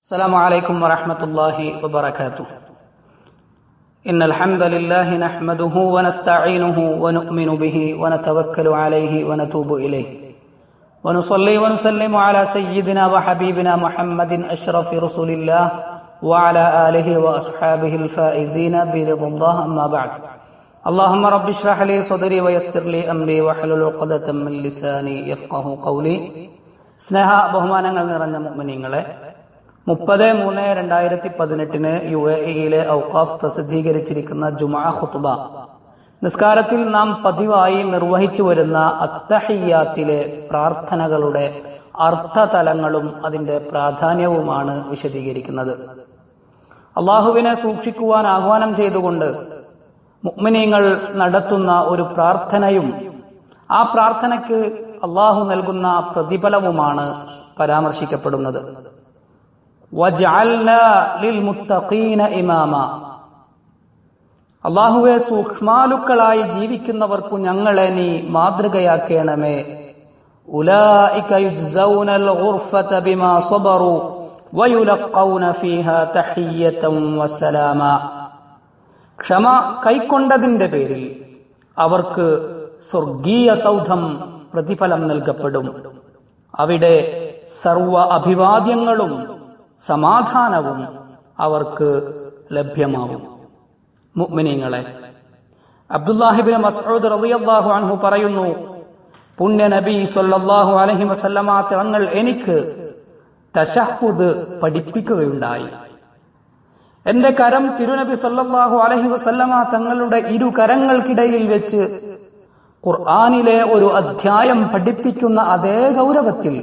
السلام عليكم ورحمة الله وبركاته إن الحمد لله نحمده ونستعينه ونؤمن به ونتوكل عليه ونتوب إليه ونصلي ونسلم على سيدنا وحبيبنا محمد أشرف رسول الله وعلى آله وأصحابه الفائزين برضا الله أما بعد اللهم رب اشرح لي صدري ويسر لي أمري واحلل عقدة من لساني يفقه قولي സ്നേഹ ബഹുമാനങ്ങൾ നിറഞ്ഞ മുഅ്മിനീങ്ങളെ മുപ്പത് മൂന്ന് രണ്ടായിരത്തി പതിനെട്ടിന് യു എ ഇയിലെ ഔക്കാഫ് പ്രസിദ്ധീകരിച്ചിരിക്കുന്ന ജുമാ ഖുത്ബ നിസ്കാരത്തിൽ നാം പതിവായി നിർവഹിച്ചു വരുന്ന അത്തഹിയാത്തിലെ പ്രാർത്ഥനകളുടെ അർത്ഥതലങ്ങളും അതിന്റെ പ്രാധാന്യവുമാണ് വിശദീകരിക്കുന്നത് അള്ളാഹുവിനെ സൂക്ഷിക്കുവാൻ ആഹ്വാനം ചെയ്തുകൊണ്ട് മുഅ്മിനീങ്ങൾ നടത്തുന്ന ഒരു പ്രാർത്ഥനയും ആ പ്രാർത്ഥനയ്ക്ക് അള്ളാഹു നൽകുന്ന പ്രതിഫലവുമാണ് പരാമർശിക്കപ്പെടുന്നത് അള്ളാഹുവെ സൂക്ഷ്മാലുക്കളായി ജീവിക്കുന്നവർക്കു ഞങ്ങളെ നീ മാതൃകയാക്കേണമേ ക്ഷമ കൈക്കൊണ്ടതിന്റെ പേരിൽ അവർക്ക് സ്വർഗീയ സൗധം പ്രതിഫലം നൽകപ്പെടും അവിടെ സർവ അഭിവാദ്യങ്ങളും സമാധാനവും അവർക്ക് ലഭ്യമാവും മുഅ്മിനീങ്ങളെ അബ്ദുല്ലാഹിബിൻ മസ്ഊദ് റളിയല്ലാഹു അൻഹു പറയുന്നു പുണ്യ നബി സല്ലല്ലാഹു അലൈഹി വസല്ലമ തങ്ങൾ എനിക്ക് തശഹുദ് പഠിപ്പിക്കുകയുണ്ടായി എന്റെ കരം തിരുനബി സല്ലല്ലാഹു അലൈഹി വസല്ലമ തങ്ങളുടെ ഇരു കരങ്ങൾക്കിടയിൽ വെച്ച് ഖുർആനിലെ ഒരു അധ്യായം പഠിപ്പിക്കുന്ന അതേ ഗൗരവത്തിൽ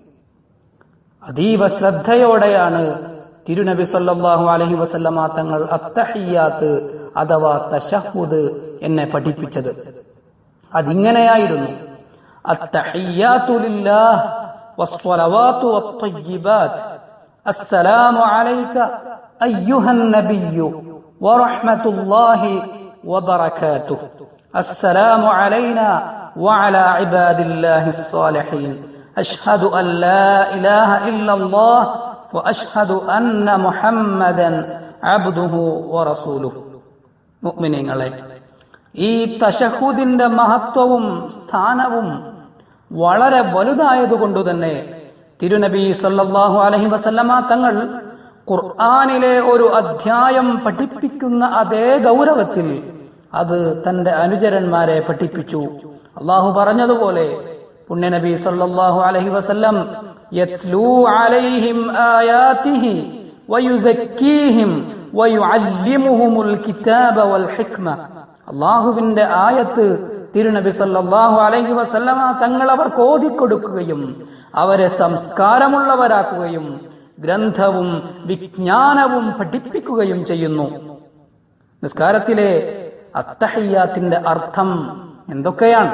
അതീവ ശ്രദ്ധയോടെയാണ് തിരുനബി സല്ലല്ലാഹു അലൈഹി വസല്ലമ തങ്ങൾ അത്തഹിയാത്ത് അഥവാ തശഹുദ് എന്നെ പഠിപ്പിച്ചത് അതിങ്ങനെയായിരുന്നു അത്തഹിയാത്തു ലില്ലാഹ് വസ്സലവാത്തു വത്തയ്യിബാത്ത് അസ്സലാമു അലൈക അയ്യുഹൻ നബിയ്യു വറഹ്മത്തുള്ളാഹി വബറകാതുഹു السلام علينا وعلى عباد الله الصالحين أشهد أن لا إله إلا الله وأشهد أن محمدا عبده ورسوله മുഅ്മിനീങ്ങളെ ഈ തശഹുദിന്റെ മഹത്വവും സ്ഥാനവും വളരെ വലുതായതുകൊണ്ടു തന്നെ തിരുനബി സല്ലല്ലാഹു അലൈഹി വസല്ലമ തങ്ങൾ ഖുർആനിലെ ഒരു അധ്യായം പഠിപ്പിക്കുന്ന അതേ ഗൗരവത്തിൽ അത് തന്റെ അനുചരന്മാരെ പഠിപ്പിച്ചു അള്ളാഹു പറഞ്ഞതുപോലെ പുണ്യനബി സല്ലല്ലാഹു അലൈഹി വസല്ലം യത്ലൂ അലൈഹിം ആയാതിഹി വയുസക്കീഹിം വയുഅല്ലിമുഹുമുൽ കിതാബ വൽ ഹിക്മ അള്ളാഹുവിന്റെ ആയത്ത് തിരുനബി സല്ലല്ലാഹു അലൈഹി വസല്ലമ തങ്ങൾ അവർക്ക് ഓതിക്കൊടുക്കുകയും അവരെ സംസ്കാരമുള്ളവരാക്കുകയും ഗ്രന്ഥവും വിജ്ഞാനവും പഠിപ്പിക്കുകയും ചെയ്യുന്നു നിസ്കാരത്തിലെ അത്തഹയ്യാത്തിന്റെ അർത്ഥം എന്തൊക്കെയാണ്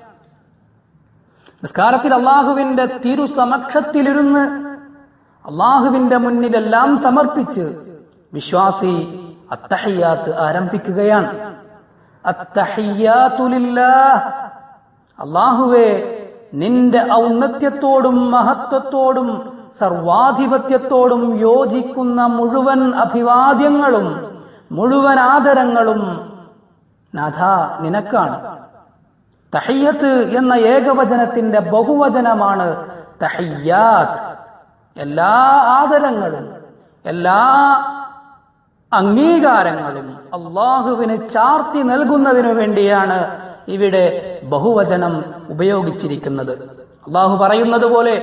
നിസ്കാരത്തിൽ അള്ളാഹുവിന്റെ തിരുസമക്ഷത്തിലിരുന്ന് അള്ളാഹുവിന്റെ മുന്നിലെല്ലാം സമർപ്പിച്ച് വിശ്വാസി അത്തഹയ്യാത്ത് ആരംഭിക്കുകയാണ് അള്ളാഹുവെ നിന്റെ ഔന്നത്യത്തോടും മഹത്വത്തോടും സർവാധിപത്യത്തോടും യോജിക്കുന്ന മുഴുവൻ അഭിവാദ്യങ്ങളും മുഴുവൻ ആദരങ്ങളും നാഥ നിനക്കാണ് തഹയ്യത്ത് എന്ന ഏകവചനത്തിന്റെ ബഹുവചനമാണ് തഹയ്യാത്ത് എല്ലാ ആദരങ്ങളും എല്ലാ അംഗീകാരങ്ങളും അള്ളാഹുവിന് ചാർത്തി നൽകുന്നതിനു വേണ്ടിയാണ് ഇവിടെ ബഹുവചനം ഉപയോഗിച്ചിരിക്കുന്നത് അള്ളാഹു പറയുന്നത് പോലെ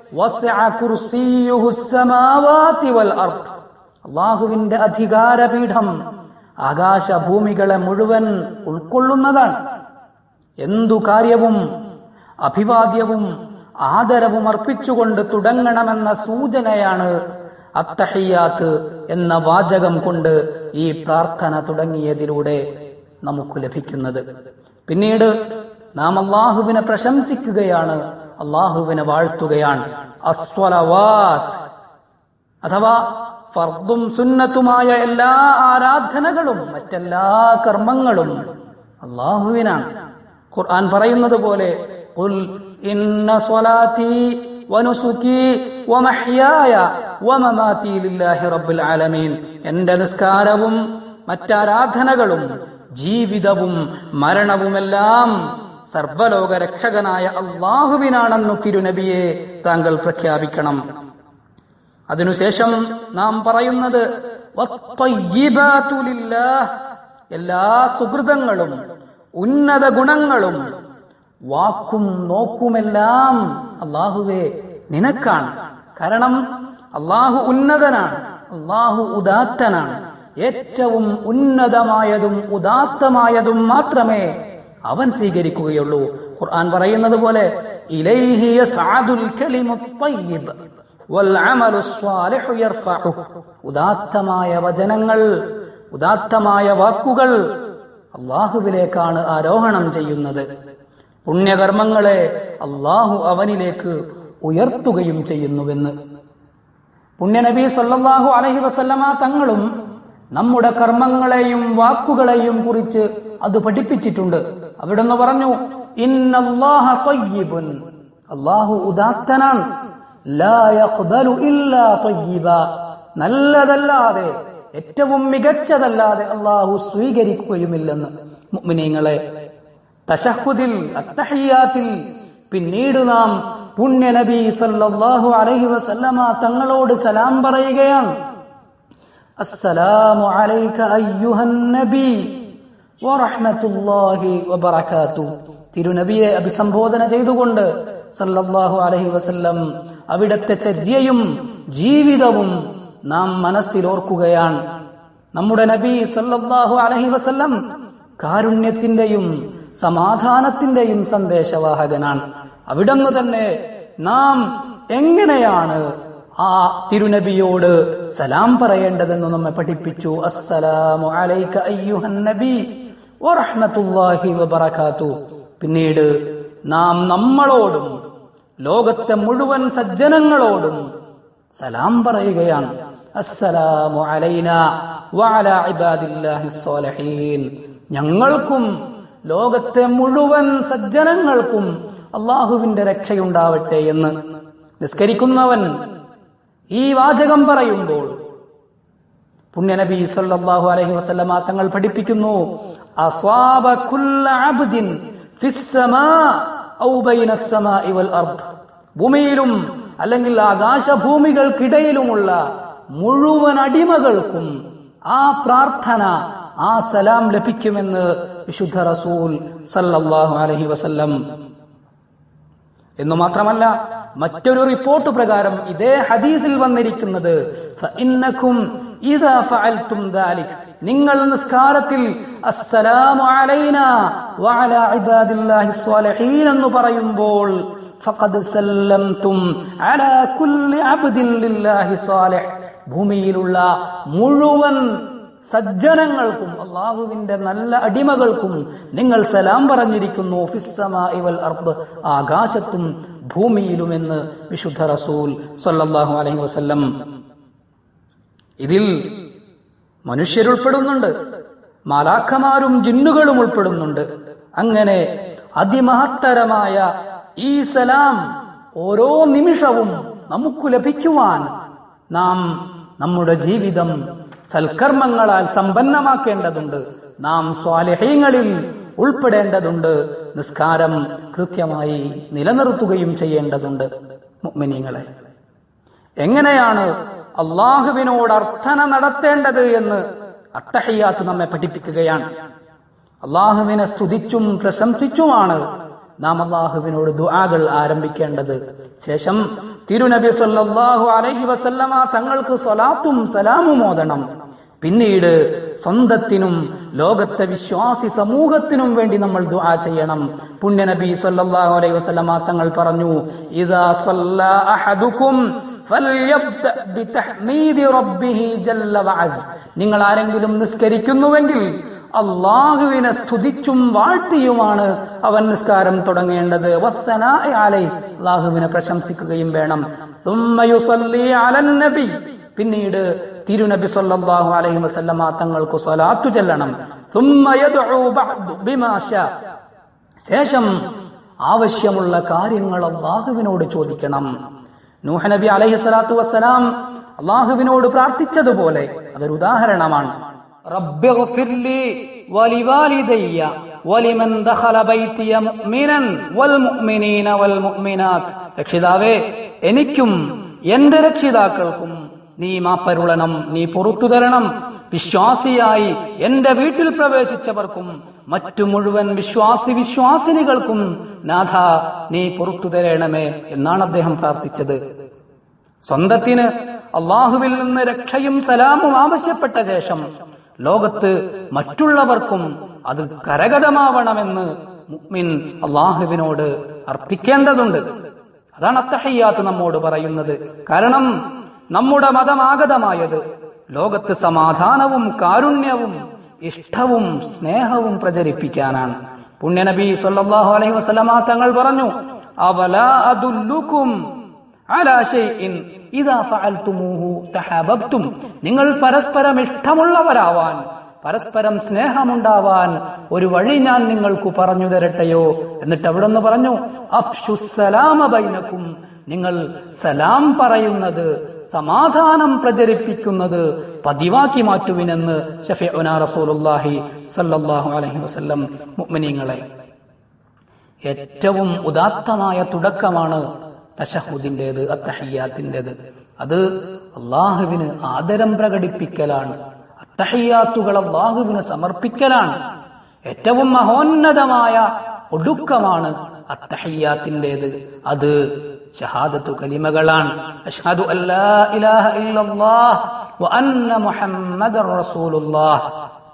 അള്ളാഹുവിന്റെ അധികാരപീഠം ആകാശഭൂമികളെ മുഴുവൻ ഉൾക്കൊള്ളുന്നതാണ് എന്തു കാര്യവും അഭിവാദ്യവും ആദരവും അർപ്പിച്ചുകൊണ്ട് തുടങ്ങണമെന്ന സൂചനയാണ് അത്തഹിയാത്ത് എന്ന വാചകം കൊണ്ട് ഈ പ്രാർത്ഥന തുടങ്ങിയതിലൂടെ നമുക്ക് ലഭിക്കുന്നത് പിന്നീട് നാം അള്ളാഹുവിനെ പ്രശംസിക്കുകയാണ് അള്ളാഹുവിനെ വാഴ്ത്തുകയാണ് അസ്വലവാത്ത് അഥവാ ഫർദും സുന്നത്തുമായ എല്ലാ ആരാധനകളും മറ്റെല്ലാ കർമ്മങ്ങളും അള്ളാഹുവിനാണ് ഖുർആൻ പറയുന്നത് പോലെ ഖുൽ ഇന്ന സ്വലാത്തി ونسكي ومحياي ومماتي لله رب العالمين എന്റെ നിസ്കാരവും മറ്റാരാധനകളും ജീവിതവും മരണവുമെല്ലാം സർവലോക രക്ഷകനായ അള്ളാഹുവിനാണെന്നു തിരുനബിയെ താങ്കൾ പ്രഖ്യാപിക്കണം അതിനുശേഷം നാം പറയുന്നത് വത്തൊയ്യിബാതു ലില്ലാഹ്. എല്ലാ സുഹൃതങ്ങളും ഉന്നത ഗുണങ്ങളും വാക്കും നോക്കുമെല്ലാം അള്ളാഹുവേ നിനക്കാണ് കാരണം അള്ളാഹു ഉന്നതനാണ് അള്ളാഹു ഉദാത്തനാണ് ഏറ്റവും ഉന്നതമായതും ഉദാത്തമായതും മാത്രമേ അവൻ സ്വീകരിക്കുകയുള്ളൂ ഖുർആൻ പറയുന്നത് പോലെ ഇലൈഹി യസ്അദുൽ കലിമു ത്വയ്യിബ് വൽ അമലു സ്വാലിഹു യർഫഉഹു ഉദാത്തമായ വചനങ്ങൾ ഉദാത്തമായ വാക്കുകൾ അള്ളാഹുവിലേക്കാണ് ആരോഹണം ചെയ്യുന്നത് പുണ്യകർമ്മങ്ങളെ അള്ളാഹു അവനിലേക്ക് ഉയർത്തുകയും ചെയ്യുന്നുവെന്ന് പുണ്യനബി സല്ലല്ലാഹു അലൈഹി വസല്ലമ തങ്ങളും നമ്മുടെ കർമ്മങ്ങളെയും വാക്കുകളെയും കുറിച്ച് അത് പഠിപ്പിച്ചിട്ടുണ്ട് അവിടുന്ന് പറഞ്ഞു ഇന്നല്ലാഹ ത്വയ്യിബുൻ അള്ളാഹു ഉദാത്തനാണ് ലാ യഖ്ബലു ഇല്ലാ ത്വയ്യിബ നല്ലതല്ലാതെ ഏറ്റവും മികച്ചതല്ലാതെ അള്ളാഹു സ്വീകരിക്കുകയുമില്ലെന്ന് മുഅ്മിനീങ്ങളെ തശഹുദിൽ അത്തഹിയാത്തിൽ പിന്നീട് നാം പുണ്യ നബി സല്ലല്ലാഹു അലൈഹി വസല്ലമ തങ്ങളോട് സലാം പറയുകയാണ് അസ്സലാമു അലൈക അയ്യുഹൻ നബി വറഹ്മത്തുള്ളാഹി വബറകാതു തിരുനബിയെ അഭിസംബോധന ചെയ്തുകൊണ്ട് സല്ലല്ലാഹു അലൈഹി വസല്ലം അവിടത്തെ ചര്യയും ജീവിതവും നാം മനസ്സിലോർക്കുകയാണ് നമ്മുടെ നബി സല്ലല്ലാഹു അലൈഹി വസല്ലം കാരുണ്യത്തിന്റെയും സമാധാനത്തിന്റെയും സന്ദേശവാഹകനാണ് അവിടുന്ന് തന്നെ നാം എങ്ങനെയാണ് ആ തിരുനബിയോട് സലാം പറയേണ്ടതെന്ന് നമ്മെ പഠിപ്പിച്ചു അസ്സലാമു അലൈക അയ്യുഹൻ നബി വറഹ്മത്തുള്ളാഹി വബറകാതു പിന്നീട് നാം നമ്മളോടും ലോകത്തെ മുഴുവൻ സജ്ജനങ്ങളോടും സലാം പറയുകയാണ് അസ്സലാമു അലൈന വഅലാ ഇബാദില്ലാഹി സ്വാലിഹീൻ ഞങ്ങൾക്കും ലോകത്തെ മുഴുവൻ സജ്ജനങ്ങൾക്കും അള്ളാഹുവിന്റെ രക്ഷയുണ്ടാവട്ടെ എന്ന് നിസ്കരിക്കുന്നവൻ ഈ വാചകം പറയുമ്പോൾ പുണ്യനബി സല്ലല്ലാഹു അലൈഹി വസല്ലമ തങ്ങൾ പഠിപ്പിക്കുന്നു അസ്വാബ കുല്ല അബ്ദിൻ ഫിസ്സമാ ഔ ബൈനസ് സമാഇ വൽ അർദ് ഭൂമിയിലും അല്ലെങ്കിൽ ആകാശഭൂമികൾക്കിടയിലുമുള്ള മുഴുവൻ അടിമകൾക്കും ആ പ്രാർത്ഥന ആ സലാം ലഭിക്കുമെന്ന് വിശുദ്ധ റസൂൽ സല്ലല്ലാഹു അലൈഹി വസല്ലം എന്നു മാത്രമല്ല മറ്റൊരു റിപ്പോർട്ട് പ്രകാരം ഇതേ ഹദീസിൽ വന്നിരിക്കുന്നത് ഫഇന്നകും ഇദാ ഫഅൽതും ദാലിക് നിങ്ങൾ നിസ്കാരത്തിൽ അസ്സലാമു അലൈനാ വഅലാ ഇബാദില്ലാഹി സ്വാലിഹീൻ എന്ന് പറയുമ്പോൾ ഫഖദ് സല്ലംതും അലാ കുല്ലി അബ്ദിൻ ലില്ലാഹി സ്വാലിഹ് ഭൂമിയിലുള്ള മുഴുവൻ സജ്ജനങ്ങൾക്കും അള്ളാഹുവിന്റെ നല്ല അടിമകൾക്കും നിങ്ങൾ സലാം പറഞ്ഞിരിക്കുന്നു ഫിസ്സമാഇ വൽ അർദ് ആകാശത്തും ഭൂമിയിലുമെന്ന് വിശുദ്ധ റസൂൽ സല്ലല്ലാഹു അലൈഹി വസല്ലം ഇതിൽ മനുഷ്യരുൾപ്പെടുന്നുണ്ട് മാലാഖമാരും ജിന്നുകളും ഉൾപ്പെടുന്നുണ്ട് അങ്ങനെ അതിമഹത്തരമായ ഈ സലാം ഓരോ നിമിഷവും നമുക്ക് ലഭിക്കുവാൻ നാം നമ്മുടെ ജീവിതം സൽക്കർമ്മങ്ങളാൽ സമ്പന്നമാക്കേണ്ടതുണ്ട് നാം സ്വാലിഹ്യങ്ങളിൽ ഉൾപ്പെടേണ്ടതുണ്ട് നിസ്കാരം കൃത്യമായി നിലനിർത്തുകയും ചെയ്യേണ്ടതുണ്ട് മുഅ്മിനീങ്ങളെ എങ്ങനെയാണ് അള്ളാഹുവിനോട് അർത്ഥന നടത്തേണ്ടത് എന്ന് അത്തഹയ്യാത്ത് നമ്മെ പഠിപ്പിക്കുകയാണ് അള്ളാഹുവിനെ സ്തുതിച്ചും പ്രശംസിച്ചുമാണ് നാം അള്ളാഹുവിനോട് ദുആകൾ ആരംഭിക്കേണ്ടത് ശേഷം തിരുനബി സല്ലല്ലാഹു അലൈഹി വസല്ലമ തങ്ങൾക്ക് സ്വലാത്തും സലാമും ഓതണം പിന്നീട് സ്വന്തത്തിനും ലോകത്തെ വിശ്വാസി സമൂഹത്തിനും വേണ്ടി നമ്മൾ ദുആ ചെയ്യണം പുണ്യനബി സല്ലല്ലാഹു അലൈഹി വസല്ലമ തങ്ങൾ പറഞ്ഞു ഇദാ സല്ല അഹദുക്കും ഫൽയബ്ദ ബിതഹ്മീദി റബ്ബിഹി ജല്ല വഅസ് നിങ്ങൾ ആരെങ്കിലും നിസ്കരിക്കുന്നുവെങ്കിൽ അള്ളാഹുവിനെ സ്തുതിച്ചും വാഴ്ത്തിയുമാണ് അവൻ നിസ്കാരം തുടങ്ങേണ്ടത് വസ്സനാഇ അലൈ അള്ളാഹുവിനെ പ്രശംസിക്കുകയും വേണം ثم يصلي على النبي പിന്നീട് തിരുനബി സല്ലല്ലാഹു അലൈഹി വസല്ലമ തങ്ങൾക്ക് സ്വലാത്തു ചെല്ലണം ثم يدعو بعد بما شاء ശേഷം ആവശ്യമുള്ള കാര്യങ്ങൾ അള്ളാഹുവിനോട് ചോദിക്കണം നൂഹ് നബി അലൈഹി സ്വലാത്തു വസ്സലാം അള്ളാഹുവിനോട് പ്രാർത്ഥിച്ചതുപോലെ അതൊരു ഉദാഹരണമാണ് റബ്ബി ഗ്ഫിർ ലി വലിവാലിദയ്യ വലിമൻ ദഖല ബൈതിയ മുഅ്മിനൻ വൽ മുഅ്മിനീന വൽ മുഅ്മിനാത്ത് രക്ഷിതാവേ എനിക്കും എന്റെ രക്ഷിതാക്കൾക്കും നീ മാപ്പരുളണം നീ പുറത്തു തരണം വിശ്വാസിയായി എന്റെ വീട്ടിൽ പ്രവേശിച്ചവർക്കും മറ്റു മുഴുവൻ വിശ്വാസി വിശ്വാസിനികൾക്കും നാഥ നീ പുറത്തു തരണമേ എന്നാണ് അദ്ദേഹം പ്രാർത്ഥിച്ചത് സ്വന്തത്തിന് അള്ളാഹുവിൽ നിന്ന് രക്ഷയും സലാമും ആവശ്യപ്പെട്ട ശേഷം ലോകത്ത് മറ്റുള്ളവർക്കും അത് കരഗതമാവണമെന്ന് മുഅ്മിൻ അള്ളാഹുവിനോട് അർത്ഥിക്കേണ്ടതുണ്ട് അതാണ് അത്തഹയ്യാത്ത് നമ്മോട് പറയുന്നത് കാരണം നമ്മുടെ മതമാഗതമായത് ലോകത്ത് സമാധാനവും കാരുണ്യവും ഇഷ്ടവും സ്നേഹവും പ്രചരിപ്പിക്കാനാണ് പുണ്യനബി സല്ലല്ലാഹു അലൈഹി വസല്ലമ തങ്ങൾ പറഞ്ഞു അവലാ അദുല്ലുക്കും അലാ ഷൈഇൻ ഇദാ ഫഅൽതുമൂഹു തഹാബബ്തും നിങ്ങൾ പരസ്പരം ഇഷ്ടമുള്ളവരാവാൻ പരസ്പരം സ്നേഹമുണ്ടാവാൻ ഒരു വഴി ഞാൻ നിങ്ങൾക്ക് പറഞ്ഞു തരട്ടെയോ എന്നിട്ട് അവിടെ നിന്ന് പറഞ്ഞു അഫ്ഷുസലാമ ബൈനക്കും നിങ്ങൾ സലാം പറയുന്നത് സമാധാനം പ്രചരിപ്പിക്കുന്നത് പതിവാക്കി മാറ്റുവിനെന്ന് ഷഫീഉന റസൂലുള്ളാഹി സല്ലല്ലാഹു അലൈഹി വസല്ലം മുഅ്മിനീങ്ങളെ ഏറ്റവും ഉദാത്തമായ തുടക്കമാണ് തശഹുദിന്റേത് അത്തഹയ്യാത്തിൻ്റെത് അത് അള്ളാഹുവിന് ആദരം പ്രകടിപ്പിക്കലാണ് അത്തഹയ്യാത്തുകൾ അള്ളാഹുവിന് സമർപ്പിക്കലാണ് ഏറ്റവും മഹോന്നതമായ ഒടുക്കമാണ് അത്തഹയ്യാത്തിൻ്റെത് അത് ഷഹാദത്തു കലിമകളാണ് അഷ്ഹദു അല്ലാ ഇലാഹ ഇല്ലല്ലാഹ് വ അന്ന മുഹമ്മദർ റസൂലുള്ളാഹ്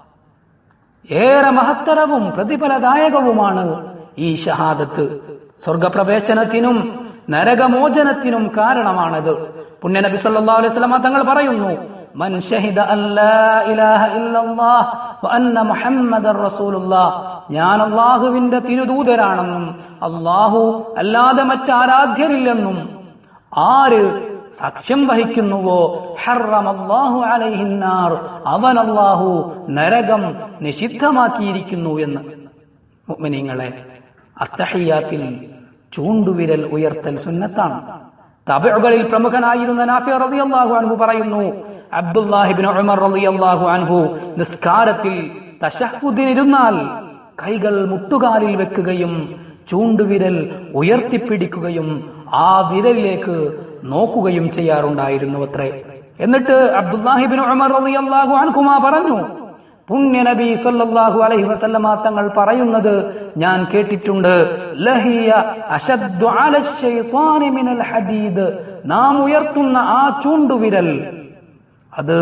ഏറെ മഹത്തരവും പ്രതിഫലദായകവുമാണ് ഈ ഷഹാദത്ത് സ്വർഗപ്രവേശനത്തിനും നരകമോചനത്തിനും കാരണമാണത് പുണ്യനബി സല്ലല്ലാഹു അലൈഹി വസല്ലമ തങ്ങൾ പറയുന്നു മൻ ഷഹിദ അല്ലാ ഇലാഹ ഇല്ലല്ലാഹ് വ അന്ന മുഹമ്മദർ റസൂലുള്ളാഹ് ഞാൻ അല്ലാഹുവിന്റെ തിരുദൂതരാണെന്നും അല്ലാഹു അല്ലാതെ മറ്റാരാധ്യരില്ലെന്നും ആര് സാക്ഷ്യം വഹിക്കുന്നുവോ ഹറമല്ലാഹു അലൈഹിന്നാർ അവൻ അല്ലാഹു നരകം നിഷിദ്ധമാക്കിയിരിക്കുന്നു എന്ന് മുഅ്മിനീങ്ങളെ അത്തഹിയാത്തിൽ ചൂണ്ടുവിരൽ ഉയർത്തൽ സുന്നത്താണ് തബിഉകളിൽ പ്രമുഖനായിരുന്ന നാഫി റളിയല്ലാഹു അൻഹു പറയുന്നു അബ്ദുല്ലാഹിബ്നു ഉമർ റളിയല്ലാഹു അൻഹു നിസ്കാരത്തിൽ തശഹുദിനിരുന്നാൽ കൈകൾ മുട്ടുകാലിൽ വെക്കുകയും ചൂണ്ടുവിരൽ ഉയർത്തിപ്പിടിക്കുകയും ആ വിരലിലേക്ക് നോക്കുകയും ചെയ്യാറുണ്ടായിരുന്നു അത്രേ എന്നിട്ട് അബ്ദുല്ലാഹിബിൻ ഉമർ റളിയല്ലാഹു അൻഹുമാ പറഞ്ഞു പുണ്യ നബി സല്ലല്ലാഹു അലൈഹി വസല്ലമ തങ്ങൾ പറയുന്നത് ഞാൻ കേട്ടിട്ടുണ്ട് ലഹിയ അശദ്ദു അല ശൈത്വാനി മിനൽ ഹദീദ് നാം ഉയർത്തുന്ന ആ ചൂണ്ടുവിരൽ അത്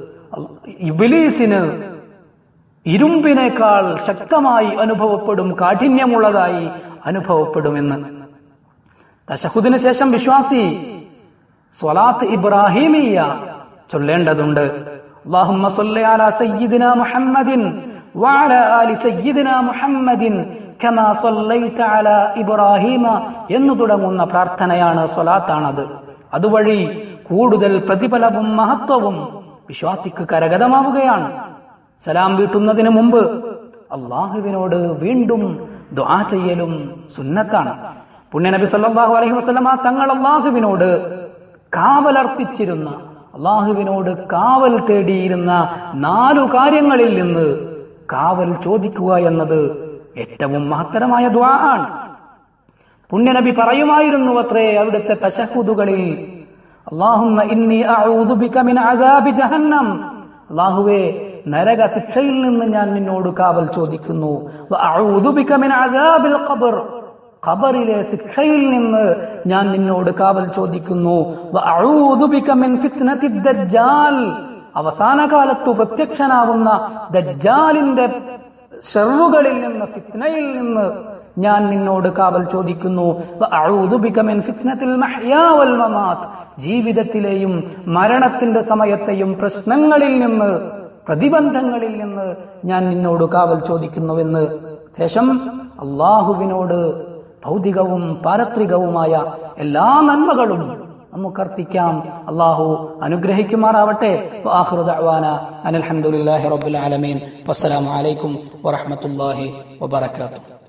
ഇബ്ലീസിന് ഇരുമ്പിനേക്കാൾ ശക്തമായി അനുഭവപ്പെടും കാഠിന്യമുള്ളതായി അനുഭവപ്പെടുമെന്ന് തശഹുദിന് ശേഷം വിശ്വാസി സ്വലാത്ത് ഇബ്രാഹിമിയ ചൊല്ലേണ്ടതുണ്ട് اللهم صل على سيدنا محمد وعلى آل سيدنا محمد كما صليت على إبراهيم എന്ന് തുടങ്ങുന്ന പ്രാർത്ഥനയാണ് സ്വലാത്താണത് അതുവഴി കൂടുതൽ പ്രതിഫലവും മഹത്വവും വിശ്വാസിക്ക് കരഗതമാവുകയാണ് സലാം വീട്ടുന്നതിന് മുമ്പ് അള്ളാഹുവിനോട് വീണ്ടും ദുആ ചെയ്യലും സുന്നത്താണ് പുണ്യനബി സല്ലല്ലാഹു അലൈഹി വസല്ലമ തങ്ങൾ അള്ളാഹുവിനോട് കാവലർപ്പിച്ചിരുന്ന അള്ളാഹുവിനോട് കാവൽ തേടിയിരുന്ന നാലു കാര്യങ്ങളിൽ നിന്ന് കാവൽ ചോദിക്കുക എന്നത് ഏറ്റവും മഹത്തരമായ ദ്വാ ആണ് പുണ്യനബി പറയുമായിരുന്നു അത്രേ അവിടുത്തെ തശഹുദുകളിൽ അള്ളാഹുമ്മ ഇന്നി അഊദു ബിക മിൻ അദാബി ജഹന്നം അള്ളാഹുവേ നരക ശിക്ഷയിൽ നിന്ന് ഞാൻ നിന്നോട് കാവൽ ചോദിക്കുന്നു വ അഊദു ബിക മിൻ അദാബിൽ ഖബർ ഖബറിലെ ശിക്ഷയിൽ നിന്ന് ഞാൻ നിന്നോട് കാവൽ ചോദിക്കുന്നു വ അഊദു ബിക മിൻ ഫിത്നത്തി ദജ്ജാൽ അവസാന കാലത്തു പ്രത്യക്ഷനാവുന്ന ദജ്ജാലിന്റെ ഷെറുകളിൽ നിന്ന് ഫിത്നയിൽ നിന്ന് ഞാൻ നിന്നോട് കാവൽ ചോദിക്കുന്നു വ അഊദു ബിക മിൻ ഫിത്നത്തിൽ മഹ്യാ വൽ മമാത്ത് ജീവിതത്തിലെയും മരണത്തിന്റെ സമയത്തെയും പ്രശ്നങ്ങളിൽ നിന്ന് പ്രതിബന്ധങ്ങളിൽ നിന്ന് ഞാൻ നിന്നോട് കാവൽ ചോദിക്കുന്നുവെന്ന് ശേഷം അള്ളാഹുവിനോട് ഭൗതികവും പാരത്രികവുമായ എല്ലാ നന്മകളും നമുക്കർത്ഥിക്കാം അള്ളാഹു അനുഗ്രഹിക്കുമാറാവട്ടെ വാഹൃദ അനിൽഹമുല്ലാഹി റബ്ബുൽ ആലമീൻ വസ്സലാമു അലൈക്കും വറഹ്മത്തുള്ളാഹി വബറകാതുഹു